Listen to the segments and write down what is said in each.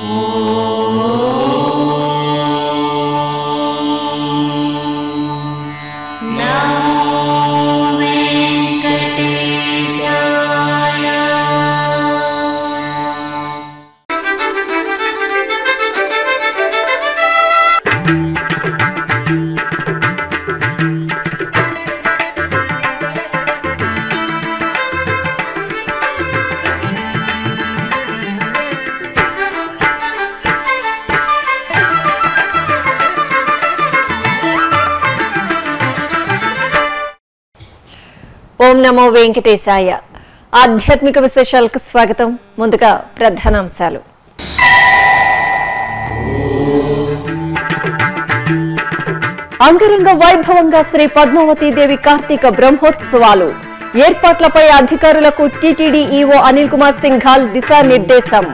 ఓం నమో వెంకటేశాయ ఆధ్యాత్మిక విశేషాలకు స్వాగతం ముందుగా ప్రధానాంశాలు అంగరంగ వైభవంగా శ్రీ పద్మావతి దేవి కార్తీక బ్రహ్మోత్సవాలు ఏర్పాట్లపై అధికారులకు టీటీడీ ఈవో అనిల్ కుమార్ సింఘాల్ దిశానిర్దేశం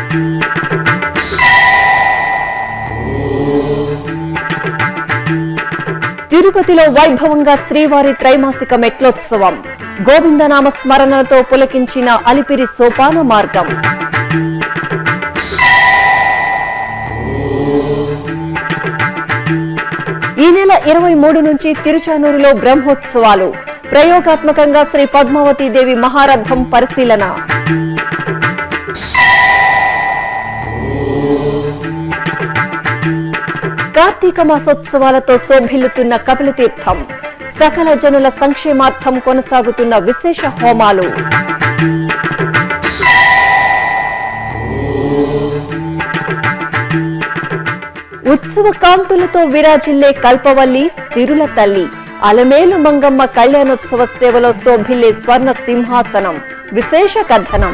తిరుపతిలో వైభవంగా శ్రీవారి త్రైమాసిక మెట్లోత్సవం గోవిందనామ స్మరణలతో పులకించిన అలిపిరి సోపాన మార్గం ఈ నెల ఇరవై మూడు నుంచి తిరుచానూరులో బ్రహ్మోత్సవాలు ప్రయోగాత్మకంగా శ్రీ పద్మావతి దేవి మహారథం పరిశీలన కార్తీక మాసోత్సవాలతో శోభిల్లుతున్న కపిలతీర్థం సకల జనుల సంక్షేమార్థం కొనసాగుతున్న విశేష హోమాలు ఉత్సవ కాంతులతో విరాజిల్లే కల్పవల్లి సిరుల తల్లి అలమేలు మంగమ్మ కళ్యాణోత్సవ సేవలో శోభిల్లే స్వర్ణ సింహాసనం విశేష కథనం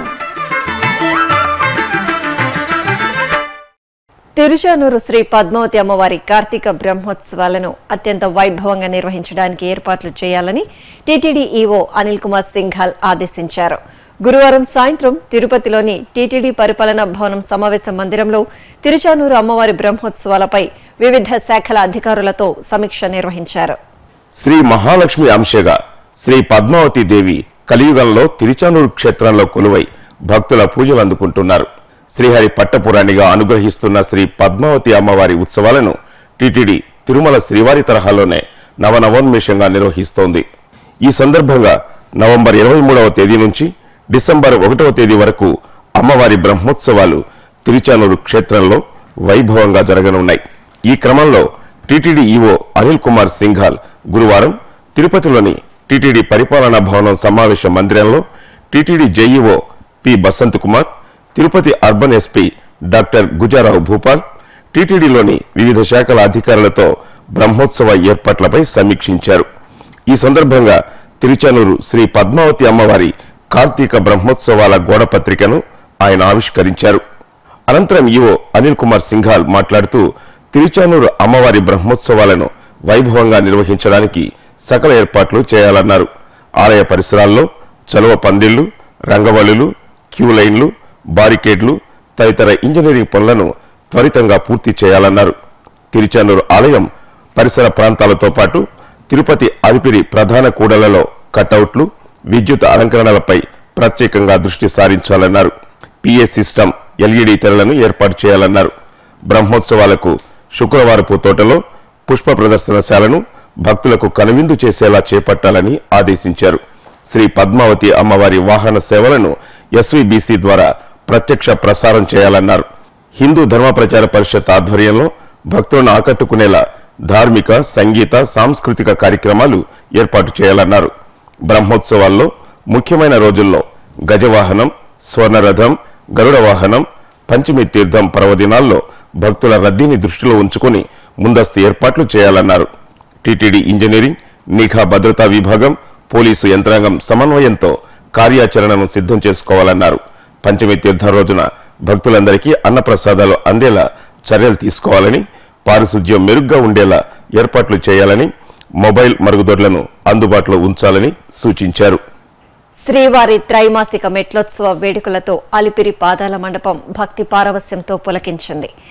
తిరుచానూరు శ్రీ పద్మావతి అమ్మవారి కార్తీక బ్రహ్మోత్సవాలను అత్యంత వైభవంగా నిర్వహించడానికి ఏర్పాట్లు చేయాలని టీటీడీ ఈవో అనిల్ కుమార్ సింఘాల్ ఆదేశించారు గురువారం సాయంత్రం తిరుపతిలోని టీటీడీ పరిపాలనా భవనం సమావేశ మందిరంలో తిరుచానూరు అమ్మవారి బ్రహ్మోత్సవాలపై వివిధ శాఖల అధికారులతో సమీక్ష నిర్వహించారు శ్రీ మహాలక్ష్మి అంశగా శ్రీ పద్మావతి దేవి కలియుగంలో తిరుచానూరు క్షేత్రంలో కొలువై భక్తుల పూజలు అందుకుంటున్నారు శ్రీహరి పట్టపురాణిగా అనుగ్రహిస్తున్న శ్రీ పద్మావతి అమ్మవారి ఉత్సవాలను టిటిడి తిరుమల శ్రీవారి తరహాలోనే నవనవోన్మేషంగా నిర్వహిస్తోంది ఈ సందర్భంగా నవంబర్ ఇరవై మూడవ తేదీ నుంచి డిసెంబర్ ఒకటవ తేదీ వరకు అమ్మవారి బ్రహ్మోత్సవాలు తిరుచానూరు క్షేత్రంలో వైభవంగా జరగనున్నాయి ఈ క్రమంలో టిటిడి ఈవో అనిల్ కుమార్ సింఘాల్ గురువారం తిరుపతిలోని టిటిడి పరిపాలనా భవనం సమావేశ మందిరంలో TTD JEO P Basanth Kumar Tirupati urban SP doctor Gujarao Bhupal టిటిడిలోని వివిధ శాఖల అధికారులతో బ్రహ్మోత్సవ ఏర్పాట్లపై సమీక్షించారు ఈ సందర్భంగా తిరుచానూరు శ్రీ పద్మావతి అమ్మవారి కార్తీక బ్రహ్మోత్సవాల గోడపత్రికను ఆయన ఆవిష్కరించారు అనంతరం ఈవో అనిల్ కుమార్ సింఘాల్ మాట్లాడుతూ తిరుచానూరు అమ్మవారి బ్రహ్మోత్సవాలను వైభవంగా నిర్వహించడానికి సకల ఏర్పాట్లు చేయాలన్నారు ఆలయ పరిసరాల్లో చలువ పందిళ్లు రంగవల్లులు క్యూ లైన్లు బారికేడ్లు తదితర ఇంజనీరింగ్ పనులను త్వరితంగా పూర్తి చేయాలన్నారు తిరుచానూరు ఆలయం పరిసర ప్రాంతాలతో పాటు తిరుపతి అలిపిరి ప్రధాన కూడలలో కటౌట్లు విద్యుత్ అలంకరణలపై ప్రత్యేకంగా దృష్టి సారించాలన్నారు పిఏ సిస్టమ్ ఎల్ఈడి తెరలను ఏర్పాటు చేయాలన్నారు బ్రహ్మోత్సవాలకు శుక్రవారపు తోటలో పుష్ప ప్రదర్శనశాలను భక్తులకు కనువిందు చేసేలా చేపట్టాలని ఆదేశించారు శ్రీ పద్మావతి అమ్మవారి వాహన సేవలను ఎస్వీబీసీ ద్వారా ప్రత్యక్ష ప్రసారం చేయాలన్నారు హిందూ ధర్మ ప్రచార పరిషత్ ఆధ్వర్యంలో భక్తులను ఆకట్టుకునేలా ధార్మిక సంగీత సాంస్కృతిక కార్యక్రమాలు ఏర్పాటు చేయాలన్నారు బ్రహ్మోత్సవాల్లో ముఖ్యమైన రోజుల్లో గజవాహనం స్వర్ణరథం గరుడ వాహనం పంచమి తీర్థం పర్వదినాల్లో భక్తుల రద్దీని దృష్టిలో ఉంచుకుని ముందస్తు ఏర్పాట్లు చేయాలన్నారు టీటీడీ ఇంజనీరింగ్ నిఘా భద్రతా విభాగం పోలీసు యంత్రాంగం సమన్వయంతో కార్యాచరణను సిద్ధం చేసుకోవాలన్నారు పంచమి తీర్థం రోజున భక్తులందరికీ అన్నప్రసాదాలు అందేలా చర్యలు తీసుకోవాలని పారిశుధ్యం మెరుగ్గా ఉండేలా ఏర్పాట్లు చేయాలని మొబైల్ మరుగుదొడ్లను అందుబాటులో ఉంచాలని సూచించారు శ్రీవారి త్రైమాసిక మెట్లోత్సవ వేడుకలతో అలిపిరి పాదాల మండపం భక్తి పారవస్యంతో పులకించింది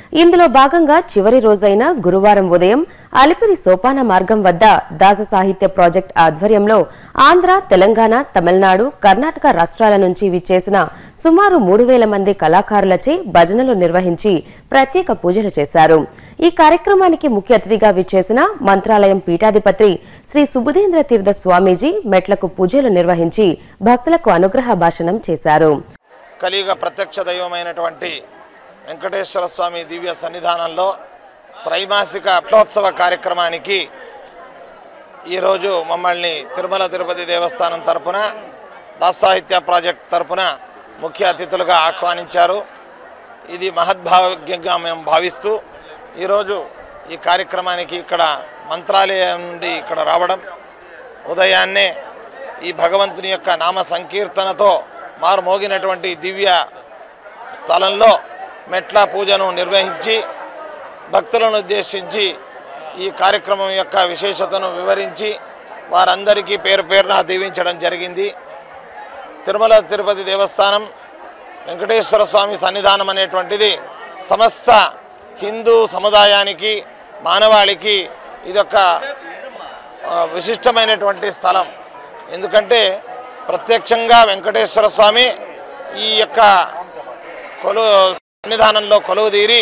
ఇందులో భాగంగా చివరి రోజైన గురువారం ఉదయం అలిపిరి సోపాన మార్గం వద్ద దాస సాహిత్య ప్రాజెక్ట్ ఆధ్వర్యంలో ఆంధ్ర తెలంగాణ తమిళనాడు కర్ణాటక రాష్ట్రాల నుంచి విచ్చేసిన సుమారు మూడు వేల మంది కళాకారులచే భజనలు నిర్వహించి ప్రత్యేక పూజలు చేశారు ఈ కార్యక్రమానికి ముఖ్య అతిథిగా విచ్చేసిన మంత్రాలయం పీఠాధిపతి శ్రీ సుబుధేంద్ర తీర్థ స్వామీజీ మెట్లకు పూజలు నిర్వహించి భక్తులకు అనుగ్రహ భాషణం చేశారు కలియుగ ప్రత్యక్ష దైవమైనటువంటి వెంకటేశ్వర స్వామి దివ్య సన్నిధానంలో త్రైమాసిక అట్లోత్సవ కార్యక్రమానికి ఈరోజు మమ్మల్ని తిరుమల తిరుపతి దేవస్థానం తరపున దాసాహిత్య ప్రాజెక్ట్ తరపున ముఖ్య అతిథులుగా ఆహ్వానించారు ఇది మహద్భాగ్యంగా మేము భావిస్తూ ఈరోజు ఈ కార్యక్రమానికి ఇక్కడ మంత్రాలయం నుండి ఇక్కడ రావడం ఉదయాన్నే ఈ భగవంతుని యొక్క నామ సంకీర్తనతో మారుమోగినటువంటి దివ్య స్థలంలో మెట్ల పూజను నిర్వహించి భక్తులను ఉద్దేశించి ఈ కార్యక్రమం యొక్క విశేషతను వివరించి వారందరికీ పేరు పేరున దీవించడం జరిగింది తిరుమల తిరుపతి దేవస్థానం వెంకటేశ్వర స్వామి సన్నిధానం అనేటువంటిది సమస్త హిందూ సముదాయానికి మానవాళికి ఇదొక ఆ, విశిష్టమైనటువంటి స్థలం ఎందుకంటే ప్రత్యక్షంగా వెంకటేశ్వర స్వామి ఈ యొక్క కొలు సన్నిధానంలో కొలువు తీరి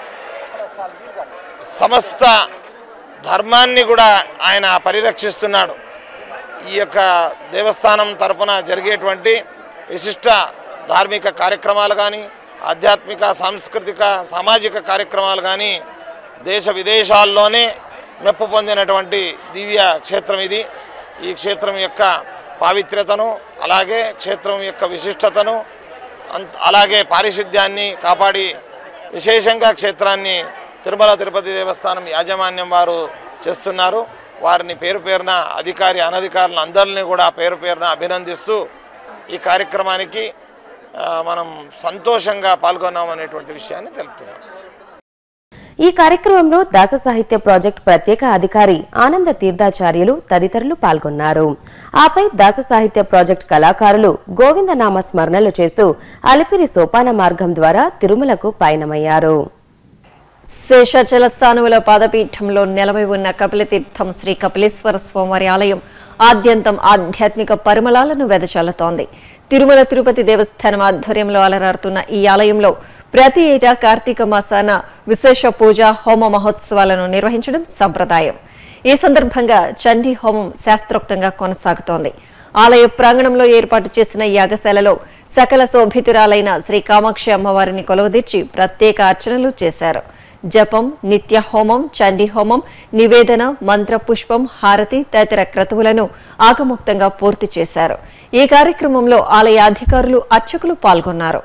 సమస్త ధర్మాన్ని కూడా ఆయన పరిరక్షిస్తున్నాడు ఈ యొక్క దేవస్థానం తరపున జరిగేటువంటి విశిష్ట ధార్మిక కార్యక్రమాలు కానీ ఆధ్యాత్మిక సాంస్కృతిక సామాజిక కార్యక్రమాలు కానీ దేశ విదేశాల్లోనే మెప్పు పొందినటువంటి దివ్య క్షేత్రం ఇది ఈ క్షేత్రం యొక్క పావిత్ర్యతను అలాగే క్షేత్రం యొక్క విశిష్టతను అంత అలాగే పారిశుద్ధ్యాన్ని కాపాడి విశేషంగా క్షేత్రాన్ని తిరుమల తిరుపతి దేవస్థానం యాజమాన్యం వారు చేస్తున్నారు వారిని పేరు పేరున అధికారి అనధికారులను అందరినీ కూడా పేరు పేరున అభినందిస్తూ ఈ కార్యక్రమానికి ఆ, మనం సంతోషంగా పాల్గొన్నామనేటువంటి విషయాన్ని తెలుపుతున్నాం ఈ కార్యక్రమంలో దాస సాహిత్య ప్రాజెక్ట్ ప్రత్యేక అధికారి ఆనంద తీర్థాచార్యులు తదితరులు పాల్గొన్నారు ఆపై దాస సాహిత్య ప్రాజెక్ట్ కళాకారులు గోవిందనామ స్మరణలు చేస్తూ అలిపిరి సోపాన మార్గం ద్వారా తిరుమలకు పయనమయ్యారు శేషాచల సానువుల పాదపీఠంలో నెలవై ఉన్న కపిలతీర్థం శ్రీ కపిలేశ్వర స్వామివారి ఆలయం ఆద్యంతం ఆధ్యాత్మిక పరిమళాలను వెదజల్లుతోంది తిరుమల తిరుపతి దేవస్థానం ఆధ్వర్యంలో అలరారుతున్న ఈ ఆలయంలో ప్రతి ఏటా కార్తీక మాసాన విశేష పూజ హోమ మహోత్సవాలను నిర్వహించడం సంప్రదాయం ఈ సందర్భంగా చండీ హోమం శాస్త్రోక్తంగా కొనసాగుతోంది ఆలయ ప్రాంగణంలో ఏర్పాటు చేసిన యాగశాలలో సకల శోభితురాలైన శ్రీ కామాక్షి అమ్మవారిని కొలువదీర్చి ప్రత్యేక అర్చనలు చేశారు జపం నిత్య హోమం చండీ హోమం నివేదన మంత్ర పుష్పం హారతి తదితర క్రతువులను ఆగముక్తంగా పూర్తి చేశారు ఈ కార్యక్రమంలో ఆలయ అధికారులు అర్చకులు పాల్గొన్నారు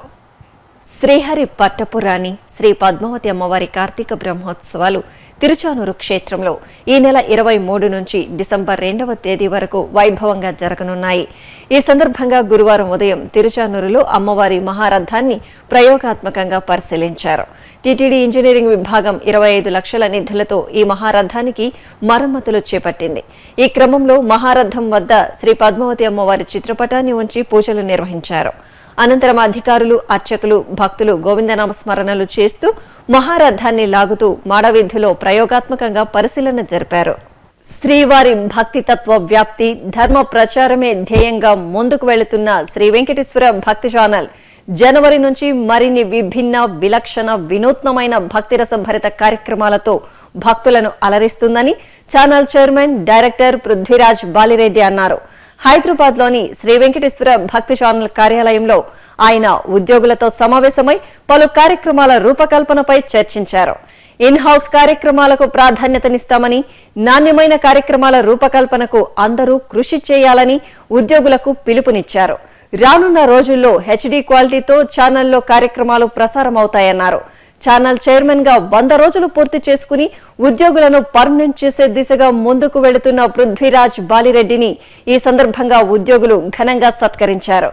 శ్రీహరి పట్టపురాణి శ్రీ పద్మావతి అమ్మవారి కార్తీక బ్రహ్మోత్సవాలు తిరుచానూరు క్షేత్రంలో ఈ నెల ఇరవై మూడు నుంచి డిసెంబర్ రెండవ తేదీ వరకు వైభవంగా జరగనున్నాయి ఈ సందర్భంగా గురువారం ఉదయం తిరుచానూరులో అమ్మవారి మహారథాన్ని ప్రయోగాత్మకంగా పరిశీలించారు టీటీడీ ఇంజనీరింగ్ విభాగం ఇరవై ఐదు లక్షల నిధులతో ఈ మహారథానికి మరమ్మతులు చేపట్టింది ఈ క్రమంలో మహారథం వద్ద శ్రీ పద్మావతి అమ్మవారి చిత్రపటాన్ని ఉంచి పూజలు నిర్వహించారు అనంతరం అధికారులు అర్చకులు భక్తులు గోవిందనామ స్మరణలు చేస్తూ మహారథాన్ని లాగుతూ మాడవీధిలో ప్రయోగాత్మకంగా పరిశీలన జరిపారు శ్రీవారి భక్తి తత్వ వ్యాప్తి ధర్మ ప్రచారమే ధ్యేయంగా ముందుకు వెళుతున్న శ్రీ వెంకటేశ్వర భక్తి ఛానల్ జనవరి నుంచి మరిన్ని విభిన్న విలక్షణ వినూత్నమైన భక్తిరస భరిత కార్యక్రమాలతో భక్తులను అలరిస్తుందని channel chairman director Prithviraj Balireddy అన్నారు హైదరాబాద్ లోని శ్రీ వెంకటేశ్వర భక్తి ఛానల్ కార్యాలయంలో ఆయన ఉద్యోగులతో సమావేశమై పలు కార్యక్రమాల రూపకల్పనపై చర్చించారు ఇన్ హౌస్ కార్యక్రమాలకు ప్రాధాన్యతనిస్తామని నాణ్యమైన కార్యక్రమాల రూపకల్పనకు అందరూ కృషి చేయాలని ఉద్యోగులకు పిలుపునిచ్చారు రానున్న రోజుల్లో హెచ్డీ క్వాలిటీతో ఛానల్లో కార్యక్రమాలు ప్రసారమవుతాయన్నారు ఛానల్ చైర్మన్ గా వంద రోజులు పూర్తి చేసుకుని ఉద్యోగులను పర్మనెంట్ చేసే దిశగా ముందుకు వెళుతున్న పృథ్వీరాజ్ బాలిరెడ్డిని ఈ సందర్భంగా ఉద్యోగులు ఘనంగా సత్కరించారు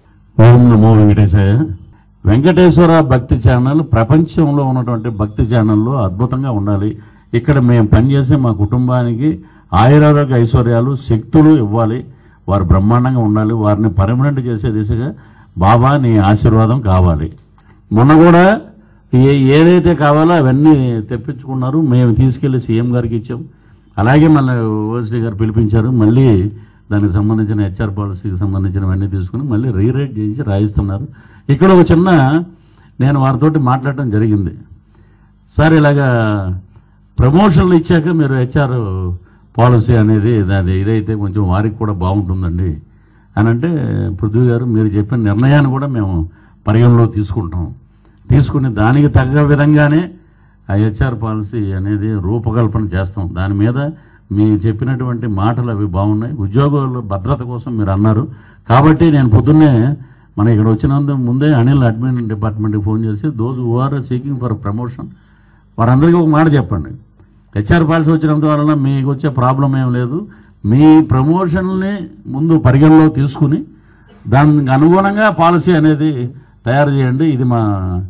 ఓం నమో వెంకటేశాయ వెంకటేశ్వర భక్తి ఛానల్ ప్రపంచంలో ఉన్నటువంటి భక్తి ఛానల్లో అద్భుతంగా ఉండాలి ఇక్కడ మేము పనిచేసే మా కుటుంబానికి ఆయురారోగ్య ఐశ్వర్యాలు శక్తులు ఇవ్వాలి వారు బ్రహ్మాండంగా ఉండాలి వారిని పర్మనెంట్ చేసే దిశగా బాబా నీ ఆశీర్వాదం కావాలి మొన్న కూడా ఏ ఏదైతే కావాలో అవన్నీ తెప్పించుకున్నారు మేము తీసుకెళ్లి సీఎం గారికి ఇచ్చాం అలాగే మళ్ళీ ఓఎస్డీ గారు పిలిపించారు మళ్ళీ దానికి సంబంధించిన హెచ్ఆర్ పాలసీకి సంబంధించినవన్నీ తీసుకుని మళ్ళీ రీరైట్ చేయించి రాయిస్తున్నారు ఇక్కడ ఒక చిన్న నేను వారితోటి మాట్లాడటం జరిగింది సార్ ఇలాగా ప్రమోషన్లు ఇచ్చాక మీరు హెచ్ఆర్ పాలసీ అనేది అది ఇదైతే కొంచెం వారికి కూడా బాగుంటుందండి అని అంటే పృథ్వీ గారు మీరు చెప్పిన నిర్ణయాన్ని కూడా మేము పరిగణలో తీసుకుంటాం తీసుకుని దానికి తగ్గ విధంగానే ఆ హెచ్ఆర్ పాలసీ అనేది రూపకల్పన చేస్తాం దాని మీద మీరు చెప్పినటువంటి మాటలు అవి బాగున్నాయి ఉద్యోగుల భద్రత కోసం మీరు అన్నారు కాబట్టి నేను పొద్దున్నే మన ఇక్కడ వచ్చినందుకు ముందే అనిల్ అడ్మిన్ డిపార్ట్మెంట్కి ఫోన్ చేసి those who are seeking for promotion వారందరికీ ఒక మాట చెప్పండి హెచ్ఆర్ పాలసీ వచ్చినంత వలన మీకు వచ్చే ప్రాబ్లం ఏం లేదు మీ ప్రమోషన్ని ముందు పరిగణలో తీసుకుని దానికి అనుగుణంగా పాలసీ అనేది తయారు చేయండి ఇది మా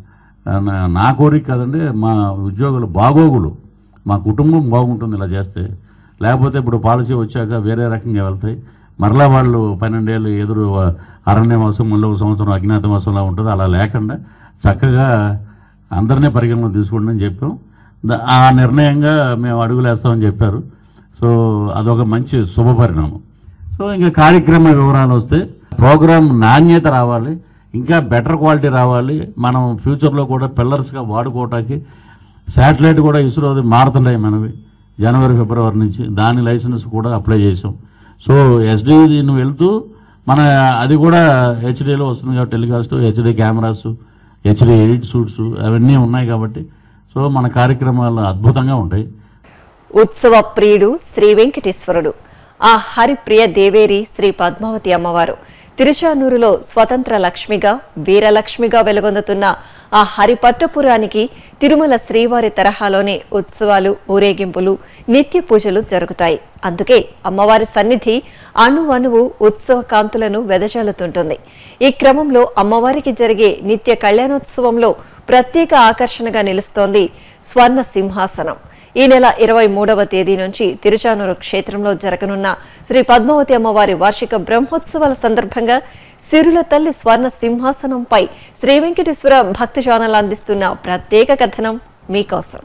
నా- నా కోరిక కాదండి మా ఉద్యోగుల బాగోగులు మా కుటుంబం బాగుంటుంది ఇలా చేస్తే లేకపోతే ఇప్పుడు పాలసీ వచ్చాక వేరే రకంగా వెళ్తాయి మరలా వాళ్ళు పన్నెండేళ్ళు ఎదురు అరణ్యవాసం మళ్ళీ ఒక సంవత్సరం అజ్ఞాతవాసంలా ఉంటుంది అలా లేకుండా చక్కగా అందరినీ పరిగణలో తీసుకోండి అని చెప్పాం ద- ఆ నిర్ణయంగా మేము అడుగులేస్తామని చెప్పారు సో అదొక మంచి శుభ పరిణామం సో ఇంకా కార్యక్రమ వివరాలు వస్తే ప్రోగ్రామ్ నాణ్యత రావాలి ఇంకా బెటర్ క్వాలిటీ రావాలి మనం ఫ్యూచర్లో కూడా పిల్లర్స్గా వాడుకోవటానికి శాటిలైట్ కూడా ఇస్రోది మారుతున్నాయి మనవి జనవరి ఫిబ్రవరి నుంచి దాని లైసెన్స్ కూడా అప్లై చేసాం సో ఎస్డి దీన్ని వెళ్తూ మన అది కూడా హెచ్డీలో వస్తుంది కాబట్టి telecast HD cameras HD edit suites అవన్నీ ఉన్నాయి కాబట్టి సో మన కార్యక్రమాలు అద్భుతంగా ఉంటాయి ఉత్సవ ప్రియుడు శ్రీ వెంకటేశ్వరుడు ఆ హరిప్రియ దేవేరి శ్రీ పద్మావతి అమ్మవారు తిరుచానూరులో స్వతంత్ర లక్ష్మిగా వీరలక్ష్మిగా వెలుగొందుతున్న ఆ హరిపట్టపురానికి తిరుమల శ్రీవారి తరహాలోనే ఉత్సవాలు ఊరేగింపులు నిత్య పూజలు జరుగుతాయి అందుకే అమ్మవారి సన్నిధి అణు అణువు ఉత్సవ కాంతులను వెదజల్లుతుంటుంది ఈ క్రమంలో అమ్మవారికి జరిగే నిత్య కళ్యాణోత్సవంలో ప్రత్యేక ఆకర్షణగా నిలుస్తోంది స్వర్ణ సింహాసనం ఈ నెల ఇరవై మూడవ తేదీ నుంచి తిరుచానూరు క్షేత్రంలో జరగనున్న శ్రీ పద్మావతి అమ్మవారి వార్షిక బ్రహ్మోత్సవాల సందర్భంగా సిరుల తల్లి స్వర్ణ సింహాసనంపై శ్రీ వెంకటేశ్వర భక్తి ఛానల్ అందిస్తున్న ప్రత్యేక కథనం మీకోసం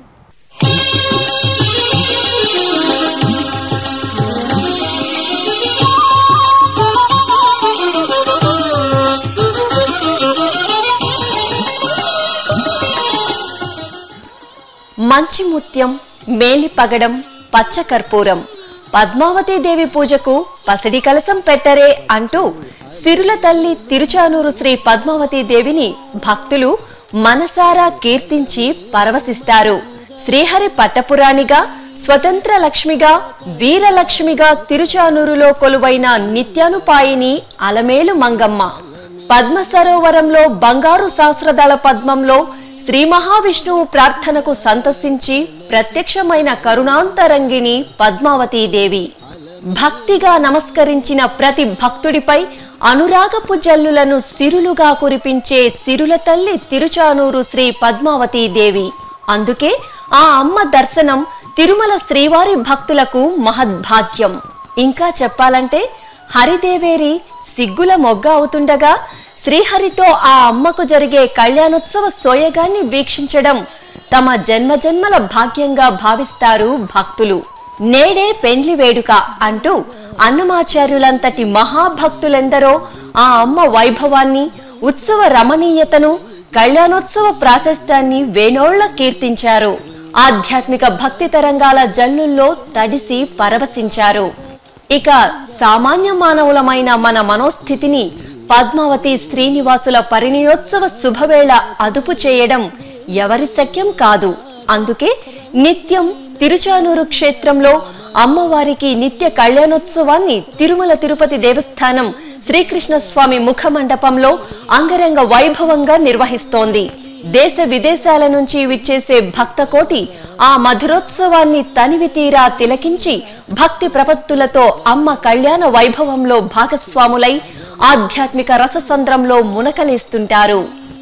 మంచి ముత్యం మేలి పగడం పచ్చ కర్పూరం పద్మావతీదేవి పూజకు పసిడి కలసం పెట్టరే అంటూ సిరుల తల్లి తిరుచానూరు శ్రీ పద్మావతీదేవిని భక్తులు మనసారా కీర్తించి పరవశిస్తారు శ్రీహరి పట్టపురాణిగా స్వతంత్ర లక్ష్మిగా వీరలక్ష్మిగా తిరుచానూరులో కొలువైన నిత్యానుపాయిని అలమేలు మంగమ్మ పద్మ సరోవరంలో బంగారు సహస్రదళ పద్మంలో శ్రీ మహావిష్ణువు ప్రార్థనకు సంతసించి ప్రత్యక్షమైన కరుణాంతరంగిణి పద్మావతీదేవి భక్తిగా నమస్కరించిన ప్రతి భక్తుడిపై అనురాగపు జల్లులను సిరులుగా కురిపించే సిరుల తల్లి తిరుచానూరు శ్రీ పద్మావతీదేవి అందుకే ఆ అమ్మ దర్శనం తిరుమల శ్రీవారి భక్తులకు మహద్భాగ్యం ఇంకా చెప్పాలంటే హరిదేవేరి సిగ్గుల మొగ్గ అవుతుండగా శ్రీహరితో ఆ అమ్మకు జరిగే కళ్యాణోత్సవ సోయగాన్ని వీక్షించడం తమ జన్మజన్మల భాగ్యంగా భావిస్తారు భక్తులు నేడే పెండ్లి వేడుక అంటూ అన్నమాచార్యులంతటి మహాభక్తులెందరో ఆ అమ్మ వైభవాన్ని ఉత్సవ రమణీయతను కళ్యాణోత్సవ ప్రాశస్త్యాన్ని వేనోళ్ల కీర్తించారు ఆధ్యాత్మిక భక్తి తరంగాల జల్లుల్లో తడిసి పరవశించారు ఇక సామాన్య మానవులమైన మన మనోస్థితిని పద్మావతి శ్రీనివాసుల పరిణయోత్సవ శుభవేళ అదుపు చేయడం ఎవరి శక్యం కాదు అందుకే నిత్యం తిరుచానూరు క్షేత్రంలో అమ్మవారికి నిత్య కళ్యాణోత్సవాన్ని తిరుమల తిరుపతి దేవస్థానం శ్రీకృష్ణ స్వామి ముఖ మండపంలో అంగరంగ వైభవంగా నిర్వహిస్తోంది దేశ విదేశాల నుంచి విచ్చేసే భక్త కోటి ఆ మధురోత్సవాన్ని తనివి తీరా తిలకించి భక్తి ప్రపత్తులతో అమ్మ కళ్యాణ వైభవంలో భాగస్వాములై ఆధ్యాత్మిక రససంద్రంలో మునకలేస్తుంటారు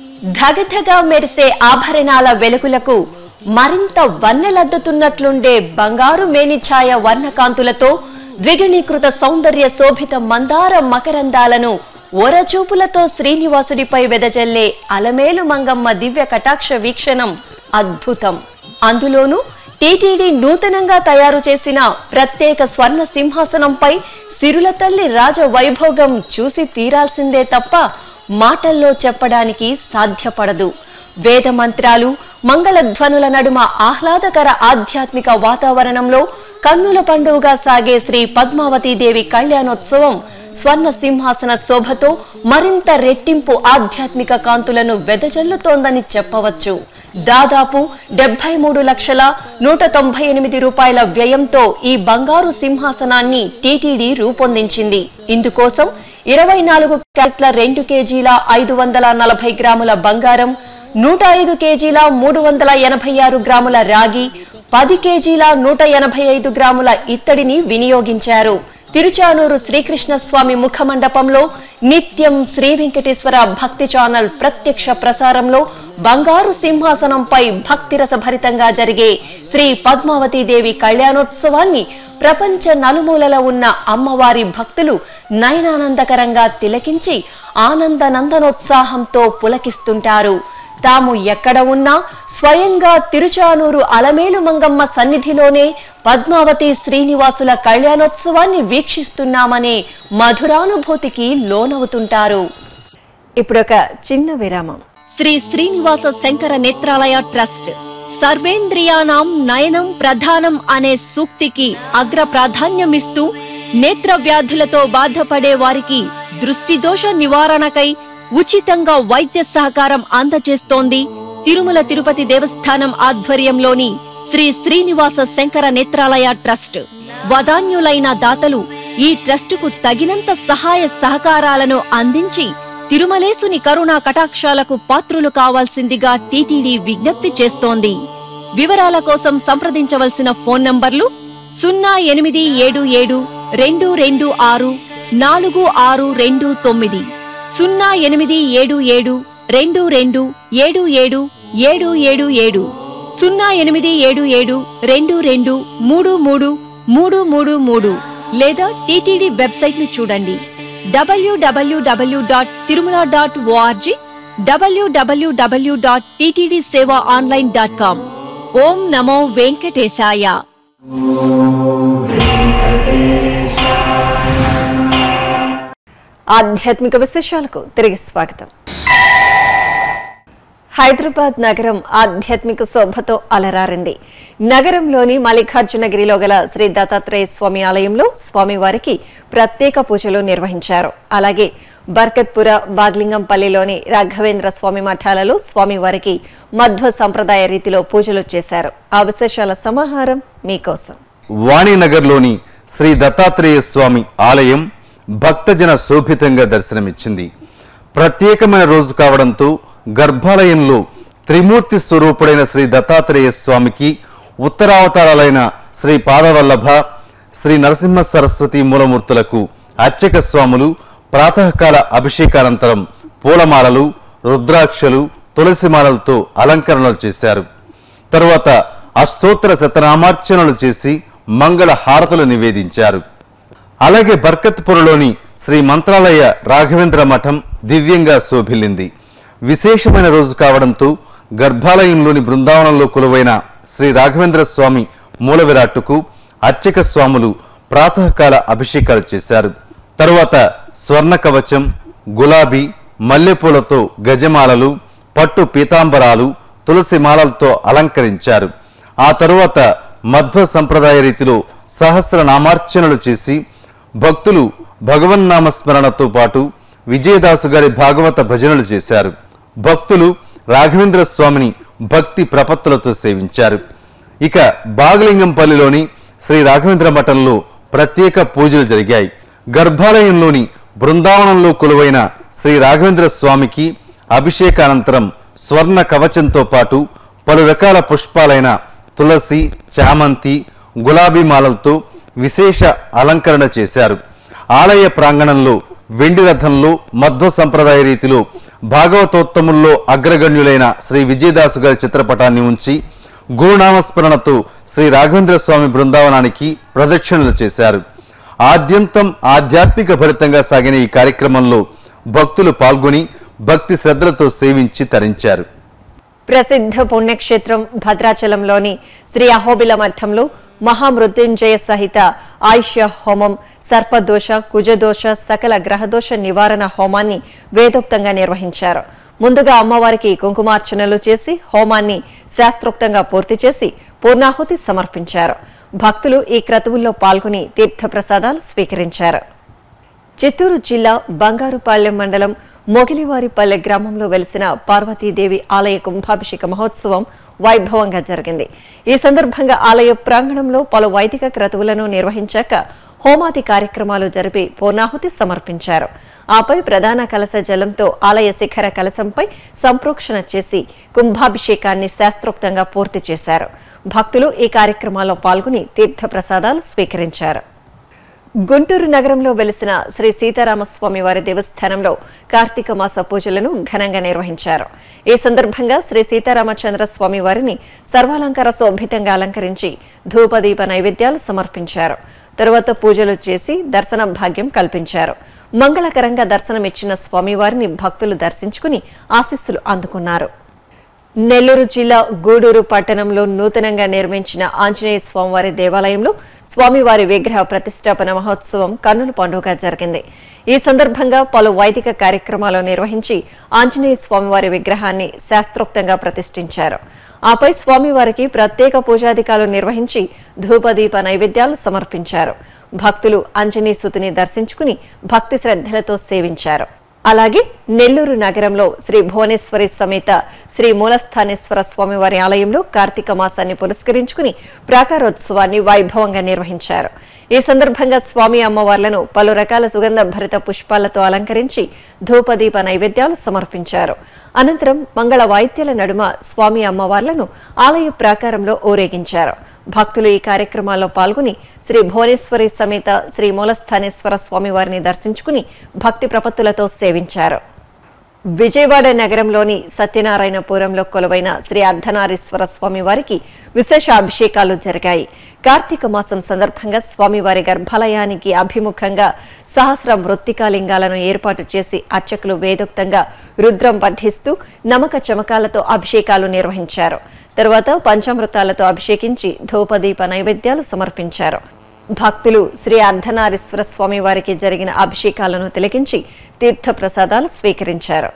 ధగధగా మెరిసే ఆభరణాల వెలుగులకు మరింత వన్నెలద్దుతున్నట్లుండే బంగారు మేనిఛాయ వర్ణకాంతులతో ద్విగుణీకృత సౌందర్య శోభిత మందార మకరందాలను ఒరచూపులతో శ్రీనివాసుడిపై వెదజల్లే అలమేలు మంగమ్మ దివ్య కటాక్ష వీక్షణం అద్భుతం అందులోనూ టీటీడీ నూతనంగా తయారు చేసిన ప్రత్యేక స్వర్ణ సింహాసనంపై సిరుల తల్లి రాజ వైభోగం చూసి తీరాల్సిందే తప్ప మాటల్లో చెప్పడానికి సాధ్యపడదు వేద మంత్రాలు మంగళధ్వనుల నడుమ ఆహ్లాదకర ఆధ్యాత్మిక వాతావరణంలో కన్నుల పండుగగా సాగే శ్రీ పద్మావతీదేవి కళ్యాణోత్సవం స్వర్ణ సింహాసన శోభతో మరింత రెట్టింపు ఆధ్యాత్మిక కాంతులను వెదజల్లుతోందని చెప్పవచ్చు దాదాపు డెబ్బై మూడు లక్షల నూట తొంభై ఎనిమిది రూపాయల వ్యయంతో ఈ బంగారు సింహాసనాన్ని టీటీడీ రూపొందించింది ఇందుకోసం ఇరవై నాలుగు క్యారెట్ల రెండు కేజీల ఐదు వందల నలభై గ్రాముల బంగారం నూట ఐదు కేజీల మూడు వందల ఎనభై ఆరు గ్రాముల రాగి పది కేజీల నూట ఎనభై ఐదు గ్రాముల ఇత్తడిని వినియోగించారు తిరుచానూరు శ్రీకృష్ణ స్వామి ముఖమండపంలో నిత్యం శ్రీ వెంకటేశ్వర భక్తి ఛానల్ ప్రత్యక్ష ప్రసారంలో బంగారు సింహాసనంపై భక్తిరస భరితంగా జరిగే శ్రీ పద్మావతి దేవి కళ్యాణోత్సవాన్ని ప్రపంచ నలుమూలల ఉన్న అమ్మవారి భక్తులు నయనానందకరంగా తిలకించి ఆనంద నందనోత్సాహంతో పులకిస్తుంటారు తాము ఎక్కడ ఉన్నా స్వయంగా తిరుచానూరు అలమేలు మంగమ్మ సన్నిధిలోనే పద్మావతి శ్రీనివాసుల కళ్యాణోత్సవాన్ని వీక్షిస్తున్నామనే మధురానుభూతికి లోనవుతుంటారు ఇప్పుడు ఒక చిన్న విరామం శ్రీ శ్రీనివాస శంకర నేత్రాలయ ట్రస్ట్ సర్వేంద్రియానాం నయనం ప్రధానం అనే సూక్తికి అగ్ర ప్రాధాన్యమిస్తూ నేత్ర వ్యాధులతో బాధపడే వారికి దృష్టి దోష నివారణకై ఉచితంగా వైద్య సహకారం అందజేస్తోంది తిరుమల తిరుపతి దేవస్థానం ఆధ్వర్యంలోని శ్రీ శ్రీనివాస శంకర నేత్రాలయ ట్రస్ట్ వదాన్యులైన దాతలు ఈ ట్రస్టుకు తగినంత సహాయ సహకారాలను అందించి తిరుమలేసుని కరుణా కటాక్షాలకు పాత్రులు కావాల్సిందిగా టీటీడీ విజ్ఞప్తి చేస్తోంది వివరాల కోసం సంప్రదించవలసిన ఫోన్ నంబర్లు సున్నా ఎనిమిది ఏడు ఏడు రెండు రెండు ఆరు నాలుగు ఆరు రెండు తొమ్మిది సున్నా ఎనిమిది ఏడు ఏడు రెండు రెండు ఏడు ఏడు ఏడు ఏడు ఏడు సున్నా ఎనిమిది ఏడు ఏడు రెండు రెండు మూడు మూడు మూడు మూడు మూడు లేదా టీటీడీ వెబ్సైట్ ను చూడండి WWW dot Tirumala dot ORG WWW dot TTD seva online dot com ఓం నమో వెంకటేశాయ ఆధ్యాత్మిక విశేషాలకు తిరిగి స్వాగతం హైదరాబాద్ నగరం ఆధ్యాత్మిక శోభతో అలరారింది నగరంలోని మల్లికార్జునగిరిలో గల శ్రీ దత్తాత్రేయ స్వామి ఆలయంలో స్వామివారికి ప్రత్యేక పూజలు నిర్వహించారు అలాగే బర్కత్పుర బాగ్లింగంపల్లిలోని రాఘవేంద్ర స్వామి మఠాలలో స్వామివారికి మధ్వ సంప్రదాయ రీతిలో పూజలు చేశారు ఆ విశేషాల సమాహారం మీకోసం వాణినగర్లోని శ్రీ దత్తాత్రేయ స్వామి ఆలయం భక్తజన శోభితంగా దర్శనమిచ్చింది ప్రత్యేకమైన రోజు కావడంతో గర్భాలయంలో త్రిమూర్తి స్వరూపుడైన శ్రీ దత్తాత్రేయ స్వామికి ఉత్తరావతారాలైన శ్రీ పాదవల్లభ శ్రీ నరసింహ సరస్వతి మూలమూర్తులకు అర్చక స్వాములు ప్రాతకాల అభిషేకానంతరం పూలమాలలు రుద్రాక్షలు తులసిమాలలతో అలంకరణలు చేశారు తరువాత అష్టోత్తర శతనామార్చనలు చేసి మంగళ హారతులు నివేదించారు అలాగే బర్కత్పురలోని శ్రీ మంత్రాలయ రాఘవేంద్ర మఠం దివ్యంగా శోభిల్లింది విశేషమైన రోజు కావడంతో గర్భాలయంలోని బృందావనంలో కొలువైన శ్రీ రాఘవేంద్ర స్వామి మూల విరాట్టుకు అర్చక స్వాములు ప్రాతకాల అభిషేకాలు చేశారు తరువాత స్వర్ణ కవచం గులాబీ మల్లెపూలతో గజమాలలు పట్టు పీతాంబరాలు తులసి మాలలతో అలంకరించారు ఆ తరువాత మధ్వ సంప్రదాయ రీతిలో సహస్ర నామార్చనలు చేసి భక్తులు భగవన్నామ స్మరణతో పాటు విజయదాసు గారి భాగవత భజనలు చేశారు భక్తులు రాఘవేంద్ర స్వామిని భక్తి ప్రపత్తులతో సేవించారు ఇక బాగలింగంపల్లిలోని శ్రీ రాఘవేంద్ర మఠంలో ప్రత్యేక పూజలు జరిగాయి గర్భాలయంలోని బృందావనంలో కొలువైన శ్రీ రాఘవేంద్ర స్వామికి అభిషేకానంతరం స్వర్ణ కవచంతో పాటు పలు రకాల పుష్పాలైన తులసి చామంతి గులాబీ మాలలతో విశేష అలంకరణ చేశారు ఆలయ ప్రాంగణంలో వెండి రథంలో మధ్వ సంప్రదాయ రీతిలో భాగవతోత్తముల్లో అగ్రగణ్యులైన శ్రీ విజయదాసు గారి చిత్రపటాన్ని ఉంచి గురునామస్మరణతో శ్రీ రాఘవేంద్ర స్వామి బృందావనానికి ప్రదక్షిణలు చేశారు ఆద్యంతం ఆధ్యాత్మిక భరితంగా సాగిన ఈ కార్యక్రమంలో భక్తులు పాల్గొని భక్తి శ్రద్ధలతో సేవించి తరించారు ప్రసిద్ధ పుణ్యక్షేత్రం భద్రాచలంలోని శ్రీ అహోబిల మఠంలో మహామృత్యుంజయ సహిత ఆయుష్య హోమం సర్పదోష కుజదోష సకల గ్రహదోష నివారణ హోమాన్ని వేదోక్తంగా నిర్వహించారు ముందుగా అమ్మవారికి కుంకుమార్చనలు చేసి హోమాన్ని శాస్త్రోక్తంగా పూర్తి చేసి పూర్ణాహుతి సమర్పించారు భక్తులు ఈ క్రతువుల్లో పాల్గొని తీర్థప్రసాదాలు స్వీకరించారు చిత్తూరు జిల్లా బంగారుపాళ్లెం మండలం మొగిలివారిపల్లె గ్రామంలో వెలిసిన పార్వతీదేవి ఆలయ కుంభాభిషేక మహోత్సవం వైభవంగా జరిగింది ఈ సందర్భంగా ఆలయ ప్రాంగణంలో పలు వైదిక క్రతువులను నిర్వహించాక హోమాది కార్యక్రమాలు జరిపి పూర్ణాహుతి సమర్పించారు ఆపై ప్రధాన కలశ జలంతో ఆలయ శిఖర కలశంపై సంప్రోక్షణ చేసి కుంభాభిషేకాన్ని శాస్త్రోక్తంగా పూర్తి చేశారు భక్తులు ఈ కార్యక్రమాల్లో పాల్గొని తీర్థప్రసాదాలు స్వీకరించారు గుంటూరు నగరంలో వెలిసిన శ్రీ సీతారామస్వామి వారి దేవస్థానంలో కార్తీక మాస పూజలను ఘనంగా నిర్వహించారు ఈ సందర్భంగా శ్రీ సీతారామచంద్ర స్వామి వారిని సర్వాలంకార శోభితంగా అలంకరించి ధూపదీప నైవేద్యాలు సమర్పించారు తరువాత పూజలు చేసి దర్శన భాగ్యం కల్పించారు మంగళకరంగా దర్శనమిచ్చిన స్వామివారిని భక్తులు దర్శించుకుని ఆశీస్సులు అందుకున్నారు నెల్లూరు జిల్లా గూడూరు పట్టణంలో నూతనంగా నిర్మించిన ఆంజనేయ స్వామివారి దేవాలయంలో స్వామివారి విగ్రహ ప్రతిష్టాపన మహోత్సవం కన్నుల పండుగ జరిగింది ఈ సందర్భంగా పలు వైదిక కార్యక్రమాలు నిర్వహించి ఆంజనేయ స్వామివారి విగ్రహాన్ని శాస్త్రోక్తంగా ప్రతిష్ఠించారు ఆపై స్వామివారికి ప్రత్యేక పూజాధికాలు నిర్వహించి ధూపదీప నైవేద్యాలు సమర్పించారు భక్తులు ఆంజనేయ సుతిని దర్శించుకుని భక్తి శ్రద్ధలతో సేవించారు అలాగే నెల్లూరు నగరంలో శ్రీ భువనేశ్వరి సమేత శ్రీ మూలస్థానేశ్వర స్వామివారి ఆలయంలో కార్తీక మాసాన్ని పురస్కరించుకుని ప్రాకారోత్సవాన్ని వైభవంగా నిర్వహించారు ఈ సందర్భంగా స్వామి అమ్మవార్లను పలు రకాల సుగంధ భరిత పుష్పాలతో అలంకరించి ధూపదీప నైవేద్యాలు సమర్పించారు అనంతరం మంగళ వాయిద్యాల నడుమ స్వామి అమ్మవార్లను ఆలయ ప్రాకారంలో ఊరేగించారు భక్తులు ఈ కార్యక్రమాల్లో పాల్గొని శ్రీ భువనేశ్వరి సమేత శ్రీ మూలస్థానేశ్వర స్వామివారిని దర్శించుకుని భక్తి ప్రపత్తులతో సేవించారు విజయవాడ నగరంలోని సత్యనారాయణపురంలో కొలువైన శ్రీ అర్ధనారీశ్వర స్వామివారికి విశేష అభిషేకాలు జరిగాయి కార్తీక మాసం సందర్భంగా స్వామివారి గర్భాలయానికి అభిముఖంగా సహస్ర మృత్తికాలింగాలను ఏర్పాటు చేసి అర్చకులు వేదోక్తంగా రుద్రం పఠిస్తూ నమక చమకాలతో అభిషేకాలు నిర్వహించారు తరువాత పంచామృతాలతో అభిషేకించి ధూపదీప నైవేద్యాలు సమర్పించారు భక్తులు శ్రీ అర్ధనారీశ్వర స్వామి వారికి జరిగిన అభిషేకాలను తిలకించి తీర్థప్రసాదాలు స్వీకరించారు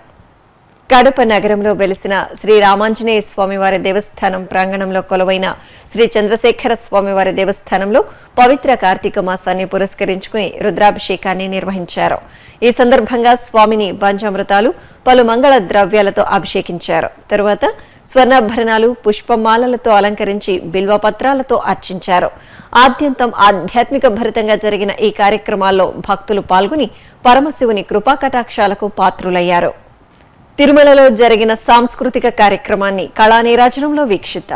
కడప నగరంలో వెలిసిన శ్రీ రామాంజనేయ స్వామివారి దేవస్థానం ప్రాంగణంలో కొలువైన శ్రీ చంద్రశేఖర స్వామివారి దేవస్థానంలో పవిత్ర కార్తీక మాసాన్ని పురస్కరించుకుని రుద్రాభిషేకాన్ని నిర్వహించారు ఈ సందర్భంగా స్వామిని పంచామృతాలు పలు మంగళ ద్రవ్యాలతో అభిషేకించారు తరువాత స్వర్ణాభరణాలు పుష్పమాలలతో అలంకరించి బిల్వపత్రాలతో అర్చించారు ఆద్యంతం ఆధ్యాత్మిక భరితంగా జరిగిన ఈ కార్యక్రమాల్లో భక్తులు పాల్గొని పరమశివుని కృపాకటాక్షాలకు పాత్రులయ్యారు తిరుమలలో జరిగిన సాంస్కృతిక కార్యక్రమాన్ని కళానీరాజనంలో వీక్షిత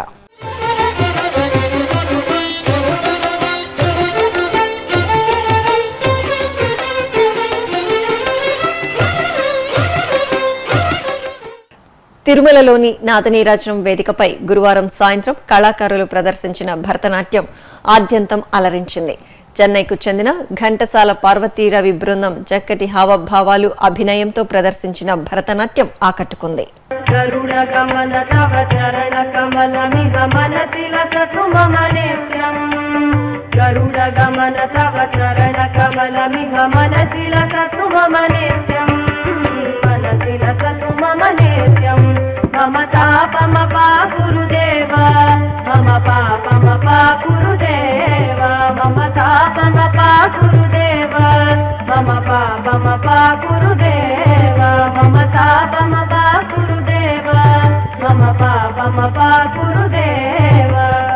తిరుమలలోని నాదనీరాజనం వేదికపై గురువారం సాయంత్రం కళాకారులు ప్రదర్శించిన భరతనాట్యం ఆద్యంతం అలరించింది చెన్నైకు చెందిన ఘంటసాల పార్వతీ రవి బృందం చక్కటి హావభావాలు అభినయంతో ప్రదర్శించిన భరతనాట్యం ఆకట్టుకుంది गरुडगमन तव चरणकमलमिह मनसि लसतु मम नित्यम् गरुडगमन तव चरणकमलमिह मनसि लसतु मम नित्यम् मनसि लसतु मम नित्यम् मम तापमपा गुरुदेव मम पापमपा गुरुदेव मम तापमपा गुरुदेव मम पापमपा गुरुदेव मम तापमपा गुरुदेव मम पापमपा गुरुदेव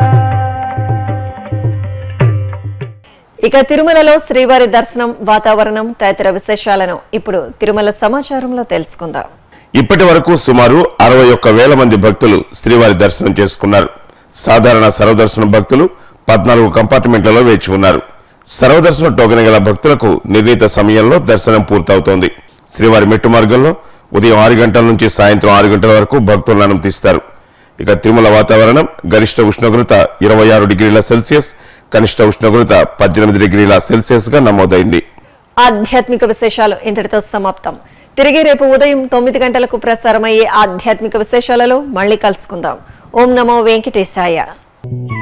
ఇక తిరుమలలో శ్రీవారి దర్శనం వాతావరణం తదితర విశేషాలను ఇప్పుడు తిరుమల సమాచారంలో తెలుసుకుందాం ఇప్పటి వరకు సుమారు అరవై ఒక్క వేల మంది భక్తులు శ్రీవారి దర్శనం చేసుకున్నారు సాధారణ సర్వదర్శనం భక్తులు పద్నాలుగు కంపార్ట్మెంట్లలో వేచి ఉన్నారు సర్వదర్శన టోకెన్ గల భక్తులకు నిర్ణీత సమయంలో దర్శనం పూర్తవుతోంది శ్రీవారి మెట్టు మార్గంలో ఉదయం ఆరు గంటల నుంచి సాయంత్రం ఆరు గంటల వరకు భక్తులను అనుమతిస్తారు ఇక తిరుమల వాతావరణం గరిష్ట ఉష్ణోగ్రత ఇరవై ఆరు డిగ్రీల సెల్సియస్ కనిష్ట ఉష్ణోగ్రత పద్దెనిమిది డిగ్రీల సెల్సియస్ గా నమోదైంది ఆధ్యాత్మిక విశేషాలు ఇంతటితో సమాప్తం తిరిగి రేపు ఉదయం తొమ్మిది గంటలకు ప్రసారమయ్యే ఆధ్యాత్మిక విశేషాలలో మళ్ళీ కలుసుకుందాం ఓం నమో వెంకటేశాయ